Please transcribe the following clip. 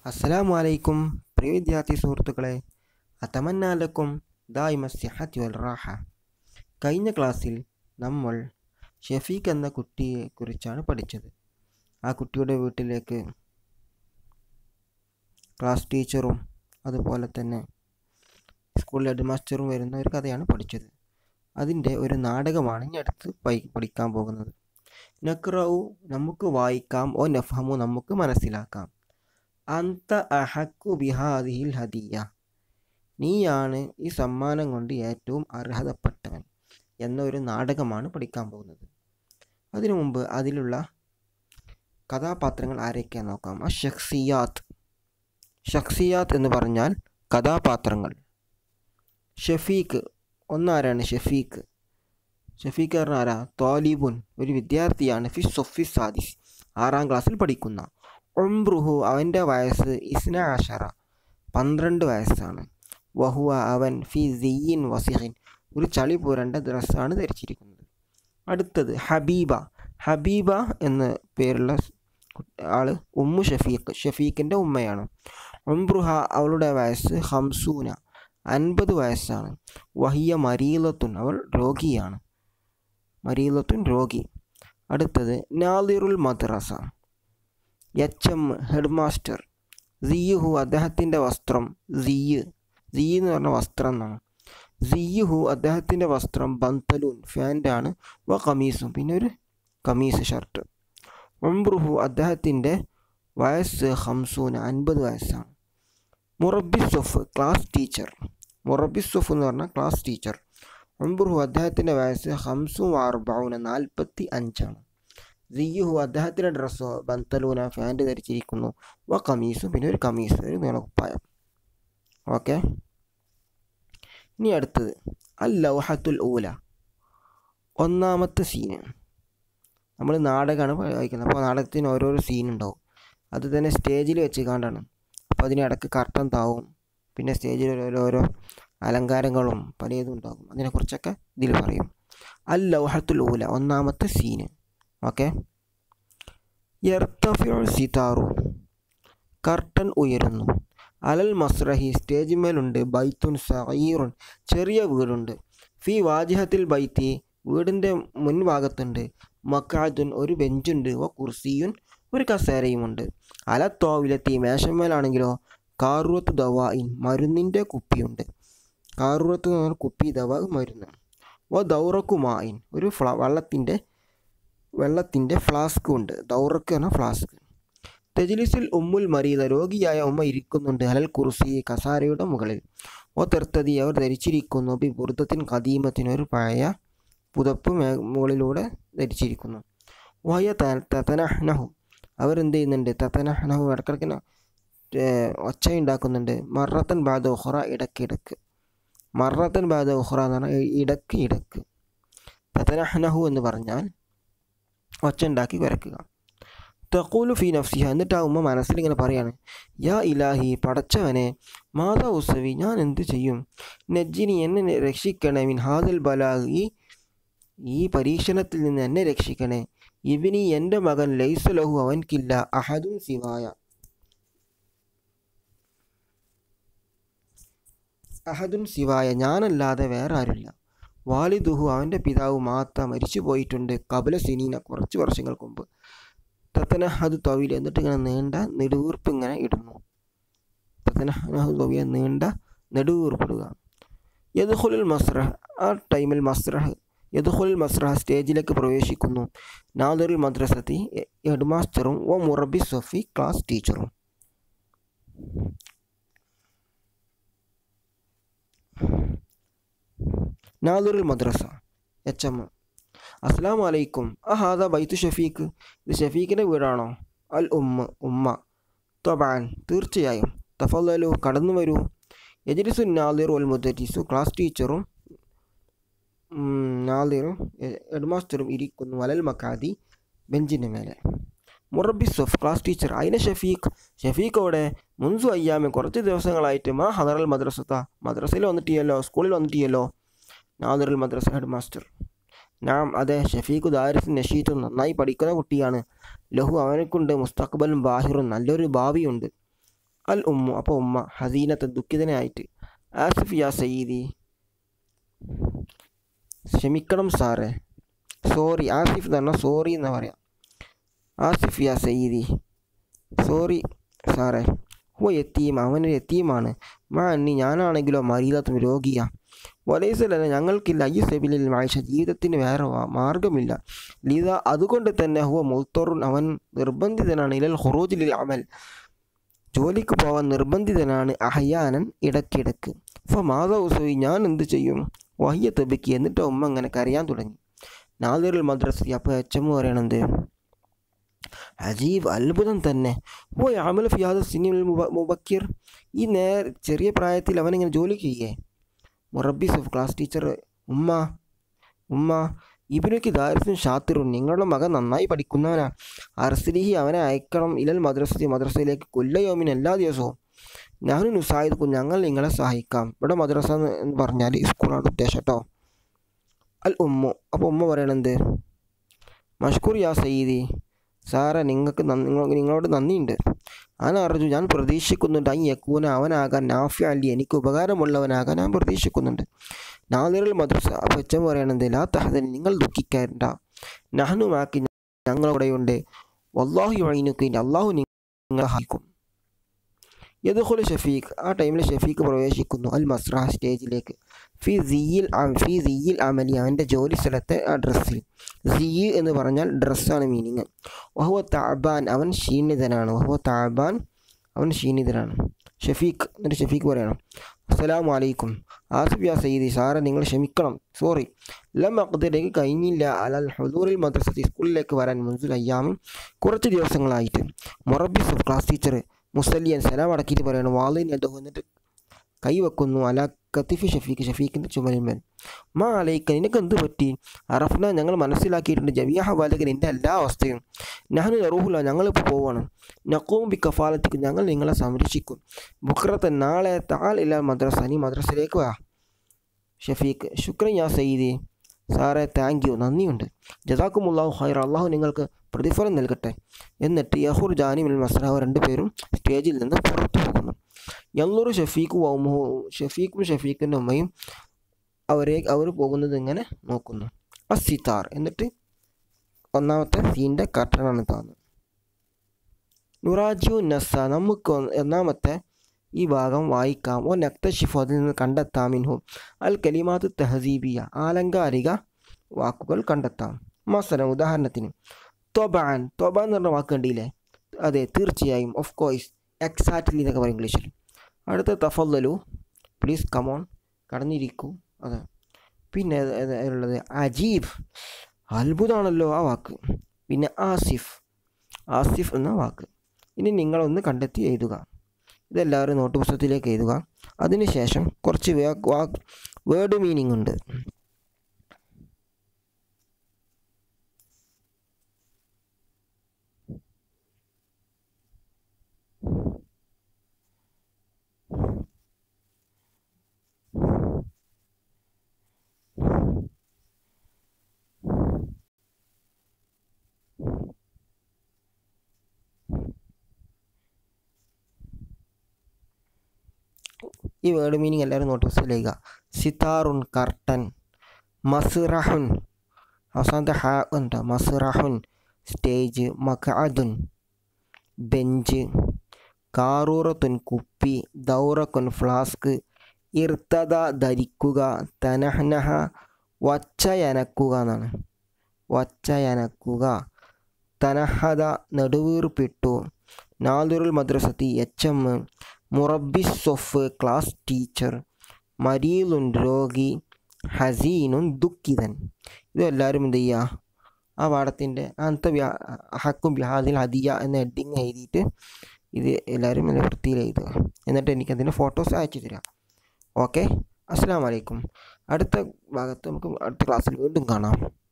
അസ്സലാമു അലൈക്കും പ്രിയ വിദ്യാർത്ഥി സുഹൃത്തുക്കളെ അതമന്നാലക്കും ദായിമ സിഹത്തി വൽ റാഹ കഴിഞ്ഞ ക്ലാസ്സിൽ നമ്മൾ ഷഫീഖ് എന്ന കുട്ടിയെ കുറിച്ചാണ് പഠിച്ചത് ആ കുട്ടിയുടെ വീട്ടിലേക്ക് ക്ലാസ് ടീച്ചറും അതുപോലെ തന്നെ സ്കൂൾ ഹെഡ് മാസ്റ്ററും വരുന്ന ഒരു കഥയാണ് പഠിച്ചത് അതിൻ്റെ ഒരു നാടകമാണ് ഇനി അടുത്ത് പൈ- പഠിക്കാൻ പോകുന്നത് നക്രവു നമുക്ക് വായിക്കാം ഓ നഫഹമു നമുക്ക് മനസ്സിലാക്കാം അന്ത അഹക്കു ബിഹാദിഹിൽ ഹദിയ നീയാണ് ഈ സമ്മാനം കൊണ്ട് ഏറ്റവും അർഹതപ്പെട്ടവൻ എന്ന ഒരു നാടകമാണ് പഠിക്കാൻ പോകുന്നത് അതിനു മുമ്പ് അതിലുള്ള കഥാപാത്രങ്ങൾ ആരൊക്കെയാന്ന് നോക്കാം ആ ഷഖ്സിയാത്ത് ഷഖ്സിയാത്ത് എന്ന് പറഞ്ഞാൽ കഥാപാത്രങ്ങൾ ഷഫീഖ് ഒന്നാരാണ് ഷഫീഖ് ഷഫീഖ് പറഞ്ഞ ആരാ തോലിബുൻ ഒരു വിദ്യാർത്ഥിയാണ് ഫി സൊഫി സാദിസ് ആറാം ക്ലാസ്സിൽ പഠിക്കുന്ന ഒംബ്രുഹു അവൻ്റെ വയസ്സ് ഇസ്ന ആഷറ പന്ത്രണ്ട് വയസ്സാണ് വഹുവ അവൻ ഫി സിയിൻ വസിഹിൻ ഒരു ചളി പുരണ്ട ഡ്രസ്സാണ് ധരിച്ചിരിക്കുന്നത് അടുത്തത് ഹബീബ ഹബീബ എന്ന പേരുള്ള കു- ആള് ഉമ്മു ഷഫീഖ് ഷഫീഖിൻ്റെ ഉമ്മയാണ് ഉംബ്രുഹ അവളുടെ വയസ്സ് ഹംസൂന അൻപത് വയസ്സാണ് വഹിയ മരീലത്തുൻ അവൾ രോഗിയാണ് മരീലത്തുൻ രോഗി അടുത്തത് നാദിറുൽ മദ്രസ എച്ച് എം ഹെഡ് മാസ്റ്റർ സിയുഹു അദ്ദേഹത്തിൻ്റെ വസ്ത്രം സിയ് സിയ് എന്ന് പറഞ്ഞ വസ്ത്രം എന്നാണ് സിയുഹു അദ്ദേഹത്തിൻ്റെ വസ്ത്രം ബന്തലൂൻ ഫാൻ്റാണ് വ കമീസും പിന്നെ ഒരു കമീസ് ഷർട്ട് ഉംബ്രുഹു അദ്ദേഹത്തിൻ്റെ വയസ്സ് ഹംസൂന അൻപത് വയസ്സാണ് മുറബി സൊഫ് ക്ലാസ് ടീച്ചർ മുറബി സൊഫ് എന്ന് പറഞ്ഞാൽ ക്ലാസ് ടീച്ചർ ഉംബ്രുഹു അദ്ദേഹത്തിൻ്റെ വയസ്സ് ഹംസും അർബൗന നാൽപ്പത്തി അഞ്ചാണ് സിയുഹു അദ്ദേഹത്തിൻ്റെ ഡ്രസ്സോ ബന്തലൂന ഫാൻറ് ധരിച്ചിരിക്കുന്നു വ കമീസും പിന്നെ ഒരു കമീസ് ഒരു നീളക്കുപ്പായം ഓക്കെ ഇനി അടുത്തത് അൽ ലൗഹത്തുൽ ഊല ഒന്നാമത്തെ സീന് നമ്മൾ നാടകമാണ് വായിക്കുന്നത് അപ്പോൾ നാടകത്തിന് ഓരോരോ സീൻ ഉണ്ടാവും അത് തന്നെ സ്റ്റേജിൽ വെച്ച് കാണ്ടാണ് അപ്പോൾ അതിനിടക്ക് കർട്ടൻ താവും പിന്നെ സ്റ്റേജിൽ ഓരോരോ അലങ്കാരങ്ങളും പലതും ഉണ്ടാകും അതിനെക്കുറിച്ചൊക്കെ ഇതിൽ പറയും അൽ ലൗഹത്തുൽ ഊല ഒന്നാമത്തെ സീന് ഓക്കെ യർത്തഫിഉ സിതാറു കർട്ടൻ ഉയരുന്നു അലൽ മസ്രഹി സ്റ്റേജിന്മേലുണ്ട് ബൈത്തുൻ സഗീറുൻ ചെറിയ വീടുണ്ട് ഫി വാജിഹത്തിൽ ബൈത്തി വീടിൻ്റെ മുൻഭാഗത്തുണ്ട് മക്കാദുൻ ഒരു ബെഞ്ചുണ്ട് വ കുർസിയുൻ ഒരു കസേരയുമുണ്ട് അല തോവിലെത്തി മേശന്മേലാണെങ്കിലോ കാറുവത്ത് ദവായിൻ മരുന്നിൻ്റെ കുപ്പിയുണ്ട് കാറുവത്ത് എന്ന് പറഞ്ഞാൽ കുപ്പി ദവ മരുന്ന് വ ദൗറക്കുമായിൻ ഒരു ഫ്ല വെള്ളത്തിൻ്റെ വെള്ളത്തിൻ്റെ ഫ്ലാസ്ക് ഉണ്ട് ദൗറക്ക് എന്ന ഫ്ലാസ്ക് തെജിലിസിൽ ഉമ്മുൽ മരീദ രോഗിയായ ഉമ്മ ഇരിക്കുന്നുണ്ട് അലൽ കുർസി കസാരയുടെ മുകളിൽ ഓ തെർത്തതി അവർ ധരിച്ചിരിക്കുന്നു ബി ബുർദത്തിൻ കദീമത്തിന് ഒരു പഴയ പുതപ്പ് മേ മുകളിലൂടെ ധരിച്ചിരിക്കുന്നു വയ തതനഹ്നഹു അവരെന്ത് ചെയ്യുന്നുണ്ട് തതനഹ്നഹു ഇടക്കിടക്കിന് ഒച്ച ഉണ്ടാക്കുന്നുണ്ട് മറത്തൻ ബാദ ഉഹ്റ ഇടക്കിടക്ക് മറത്തൻ ബാദ ഉഹ്റ എന്ന് പറഞ്ഞാൽ ഇടക്ക് ഇടക്ക് തതനഹ്നഹു എന്ന് പറഞ്ഞാൽ ഒച്ച ഉണ്ടാക്കി കുരക്കുക തക്കൂലു ഫി നഫ്സിഹ എന്നിട്ട് ആ ഉമ്മ മനസ്സിൽ ഇങ്ങനെ പറയാണ് യാ ഇലാഹി പടച്ചവനെ മാതാ ഉസവി ഞാൻ എന്ത് ചെയ്യും നജ്ജിനി എന്നെ രക്ഷിക്കണേ മിൻ ഹാദൽ ബലാഗ് ഈ ഈ പരീക്ഷണത്തിൽ നിന്ന് എന്നെ രക്ഷിക്കണേ ഇവനി എൻ്റെ മകൻ ലൈസലഹു അവൻക്കില്ല അഹദും സിവായ അഹദുൻ സിവായ ഞാനല്ലാതെ വേറെ ആരുമില്ല വാലിദുഹു അവൻ്റെ പിതാവ് മാത്ത മരിച്ചു പോയിട്ടുണ്ട് കപില സിനീന കുറച്ച് വർഷങ്ങൾക്ക് മുമ്പ് തത്തനഹദ് തൊവിൽ എന്നിട്ട് ഇങ്ങനെ നീണ്ട നെടുവീർപ്പ് ഇങ്ങനെ ഇടുന്നു തത്തനഹദ് തൊവിൽ നീണ്ട നെടുവീർപ്പിടുക യദുഹുലുൽ മസ്രഹ് ആ ടൈമിൽ മസ്രഹ് യദുഹുൽ മസ്രഹ് സ്റ്റേജിലേക്ക് പ്രവേശിക്കുന്നു നാദറുൽ മദ്രസത്തി ഹെഡ് മാസ്റ്ററും ഓ മുറബി സൊഫി ക്ലാസ് ടീച്ചറും നാദറുൽ മദ്രസ എച്ച് എം അസ്സാം വലൈക്കും ആ ഹാദ ബൈത്തു ഷഫീഖ് ഇത് ഷഫീഖിൻ്റെ വീടാണോ അൽ ഉമ്മ ഉമ്മ തൊബാൻ തീർച്ചയായും തഫല്ലു കടന്നു വരൂ എജിരിസു നാദിർ ഉൽ മുദ്ദരിസു ക്ലാസ് ടീച്ചറും ഉം, നാദിറും ഹെഡ് മാസ്റ്ററും ഇരിക്കുന്നു വലൽ മക്കാദി ബെഞ്ചിൻ്റെ മേലെ മുറബി സൊഫ് ക്ലാസ് ടീച്ചർ അതിനെ ഷഫീഖ് ഷഫീഖോടെ മുൻസു അയ്യാമെ കുറച്ച് ദിവസങ്ങളായിട്ട് മാ ഹദറൽ മദ്രസത്ത മദ്രസയിൽ വന്നിട്ടിയല്ലോ സ്കൂളിൽ വന്നിട്ടിയല്ലോ നാദിറുൽ മദ്രസ ഹെഡ് മാസ്റ്റർ നാം അതെ ഷഫീഖു ദാരിസ് നഷീത്തും നന്നായി പഠിക്കുന്ന കുട്ടിയാണ് ലഹു അവനക്കുണ്ട് മുസ്തഖബലും ബാഹിറും നല്ലൊരു ഭാവിയുണ്ട് അൽ ഉമ്മു അപ്പോൾ ഉമ്മ ഹസീനത്ത് ദുഃഖിതനായിട്ട് ആസിഫ് യാ സയ്യിദി ക്ഷമിക്കണം സാറേ സോറി ആസിഫ് എന്ന് പറഞ്ഞാൽ സോറി എന്ന് പറയാം ആസിഫ് യാ സയ്യിദി സോറി സാറേ ഹോ എത്തീം അവനൊരു എത്തീമാണ് മാ അന്നി ഞാനാണെങ്കിലോ മരീലത്തും രോഗിയാ വലൈസലല്ല ഞങ്ങൾക്കില്ല ഈ സെബിലിൽ മാഴ്ച ജീവിതത്തിന് വേറെ വാ- മാർഗമില്ല ലീത അതുകൊണ്ട് തന്നെ ഹുവ മുൽത്തോറുൻ അവൻ നിർബന്ധിതനാണ് ഇലൽ ഹുറൂജിലിൽ അമൽ ജോലിക്ക് പോവാൻ നിർബന്ധിതനാണ് അഹയാനൻ ഇടയ്ക്കിടയ്ക്ക് അപ്പോൾ മാധവ് ഞാൻ എന്ത് ചെയ്യും വഹിയ തെബിക്ക് എന്നിട്ട് ഉമ്മ അങ്ങനെ കരയാൻ തുടങ്ങി നാദിറുൽ മദ്രസ അപ്പോൾ എച്ച് എം പറയണത് അജീബ് അത്ഭുതം തന്നെ ഓ അമൽ ഫിയാദ് സിനിമൽ മുബക്കിർ ഈ നേർ ചെറിയ പ്രായത്തിൽ അവനിങ്ങനെ ജോലി ചെയ്യേ മുറബി സഫ് ക്ലാസ് ടീച്ചർ ഉമ്മ ഉമ്മ ഇബിനുക്ക് ദാരിസും ഷാത്തിറും നിങ്ങളുടെ മകൻ നന്നായി പഠിക്കുന്നവനാ അർസലിഹി അവനെ അയക്കണം ഇലൽ മദ്രസ മദ്രസയിലേക്ക് കൊല്ലയോമിന് എല്ലാ ദിവസവും ഞാനും നുസായിദ് ഞങ്ങൾ നിങ്ങളെ സഹായിക്കാം ഇവിടെ മദ്രസ എന്ന് എന്ന് പറഞ്ഞാൽ സ്കൂളാണ് ഉദ്ദേശം കേട്ടോ അൽ ഉമ്മു അപ്പോൾ ഉമ്മ പറയണെന്ത് മഷ്കൂർ യാ സയ്യിദി സാറേ നിങ്ങൾക്ക് നന്ദി നിങ്ങൾ നിങ്ങളോട് നന്ദിയുണ്ട് ഞാൻ അറിഞ്ഞു ഞാൻ പ്രതീക്ഷിക്കുന്നുണ്ട് ഐ യക്കൂന അവനാകാൻ നാഫി അല്ലി എനിക്ക് ഉപകാരമുള്ളവനാകാൻ ഞാൻ പ്രതീക്ഷിക്കുന്നുണ്ട് നാദിറുൽ മദ്രസ അപ്പോൾ എച്ചം പറയണത് ലാ തഹദൻ നിങ്ങൾ ദുഃഖിക്കേണ്ട നഹനുമാക്കി ഞങ്ങളവിടെയുണ്ട് വല്ലാഹു വൈനുക്ക് അള്ളാഹു നിങ്ങളെ സഹായിക്കും യദുഖുൽ ഷഫീഖ് ആ ടൈമിൽ ഷഫീഖ് പ്രവേശിക്കുന്നു അൽ മസ്രഹ സ്റ്റേജിലേക്ക് ഫി സിയിൽ ഫി സിയിൽ അമലി അവൻ്റെ ജോലി സ്ഥലത്തെ ആ ഡ്രസ്സിൽ സിയ് എന്ന് പറഞ്ഞാൽ ഡ്രസ്സാണ് മീനിങ് വഹുവ താബാൻ അവൻ ക്ഷീണിതനാണ് വഹുവ താബാൻ അവൻ ക്ഷീണിതനാണ് ഷഫീഖ് എന്നിട്ട് ഷഫീഖ് പറയണം അസ്സലാമു അലൈക്കും ആസിഫ് യാ സയ്യിദി സാറെ നിങ്ങൾ ക്ഷമിക്കണം സോറി ലം അഖ്ദിലേക്ക് കഴിഞ്ഞില്ല അലൽ ഹുദൂറിൽ മദ്രസത്തി സ്കൂളിലേക്ക് വരാൻ മുൻസുൽ അയ്യാമും കുറച്ച് ദിവസങ്ങളായിട്ട് മൊറബി സഫ് ക്ലാസ് ടീച്ചർ മുസല്ലിയൻ സലാം അടക്കിയിട്ട് പറയണം വാളിൻ എന്തോ എന്നിട്ട് കൈവെക്കുന്നു അല കത്തിഫി ഷഫീഖ് ഷഫീഖിൻ്റെ ചുമലിന്മേൽ മാ അലൈക്ക നിനക്ക് എന്ത് പറ്റി അറഫ്ന ഞങ്ങൾ മനസ്സിലാക്കിയിട്ടുണ്ട് ജവിയാഹ ബാലകൻ എൻ്റെ എല്ലാ അവസ്ഥയും നഹനു നറൂഹുല ഞങ്ങളിപ്പോൾ പോവാണ് നക്കവും ബി കഫാലത്തിക്കും ഞങ്ങൾ നിങ്ങളെ സംരക്ഷിക്കും ബുക്രത്ത് നാളെ താൽ ഇല്ല മദ്രസ നീ മദ്രസയിലേക്ക് വാ ഷഫീഖ് ശുക്രൻ യാ സയ്യിദി സാറേ താങ്ക് യു നന്ദിയുണ്ട് ജസാക്കുമുല്ലാഹു ഹൈർ അള്ളാഹു നിങ്ങൾക്ക് പ്രതിഫലം നൽകട്ടെ എന്നിട്ട് യഹൂർ ജാനിമിൽ മസ്രാവ് രണ്ടുപേരും സ്റ്റേജിൽ നിന്ന് പുറത്തു പോകുന്നു യല്ലൂർ ഷഫീഖും വൗമുഹു ഷഫീഖും ഷഫീഖിൻ്റെ ഉമ്മയും അവരെ അവർ പോകുന്നത് ഇങ്ങനെ നോക്കുന്നു അസിത്താർ എന്നിട്ട് ഒന്നാമത്തെ സീൻ്റെ കർട്ടനാണ് താന്ന് നുറാജു നസ നമുക്ക് ഒന്ന് ഒന്നാമത്തെ ഈ ഭാഗം വായിക്കാം ഓ നക്തഷിഫു അതിൽ നിന്ന് കണ്ടെത്താം മിൻഹു അൽ കലിമാത്ത് തെഹസീബിയ ആലങ്കാരിക വാക്കുകൾ കണ്ടെത്താം മസല ഉദാഹരണത്തിന് തൊബാൻ തൊബാൻ എന്ന് പറഞ്ഞ വാക്ക് കണ്ടില്ലേ അതെ തീർച്ചയായും ഓഫ് കോഴ്സ് എക്സാക്ട്ലി എന്നൊക്കെ പറയും ഇംഗ്ലീഷിൽ അടുത്ത തഫല്ലലു പ്ലീസ് കമോൺ കടന്നിരിക്കൂ അതെ പിന്നെ ഏത് ഏത് ഉള്ളത് അജീബ് അത്ഭുതമാണല്ലോ ആ വാക്ക് പിന്നെ ആസിഫ് ആസിഫ് എന്ന വാക്ക് ഇനി നിങ്ങളൊന്ന് കണ്ടെത്തി എഴുതുക ഇതെല്ലാവരും നോട്ട് പുസ്തകത്തിലേക്ക് എഴുതുക അതിനുശേഷം കുറച്ച് വാക്ക് വേർഡ് മീനിങ് ഉണ്ട് ഈ വേർഡ് മീനിങ് എല്ലാവരും നോട്ട് പുസ്തകത്തിലേക്ക് സിതാറുൻ കർട്ടൻ മസ്റഹുൻ അവസാനത്തെ ഹ ഉണ്ട് മസ്റഹുൻ സ്റ്റേജ് മഖഅദുൻ ബെഞ്ച് കാറൂറത്തുൻ കുപ്പി ദൗറക്കുൻ ഫ്ലാസ്ക് ഇർത്തത ധരിക്കുക തനഹ്നഹ വച്ചയനക്കുക എന്നാണ് വച്ചയനക്കുക തനഹദ നെടുവീർപ്പിട്ടു നാദുറുൽ മദ്രസത്തി എച്ച് എം മുറബി സൊഫ് ക്ലാസ് ടീച്ചർ മരീലുൻ രോഗി ഹസീനുൻ ദുഃഖിതൻ ഇതെല്ലാവരും എന്ത് ചെയ്യുക ആ പാഠത്തിൻ്റെ അന്നത്തെ വ്യാ ഹക്കും ബിഹാദിൽ ഹദിയ എന്ന ഹെഡിങ് എഴുതിയിട്ട് ഇത് എല്ലാവരും നല്ല വൃത്തിയിൽ എഴുതുക എന്നിട്ട് എനിക്കതിൻ്റെ ഫോട്ടോസ് അയച്ചു തരാം ഓക്കെ അസ്സാം വലൈക്കും അടുത്ത ഭാഗത്ത് നമുക്ക് അടുത്ത ക്ലാസ്സിൽ വീണ്ടും കാണാം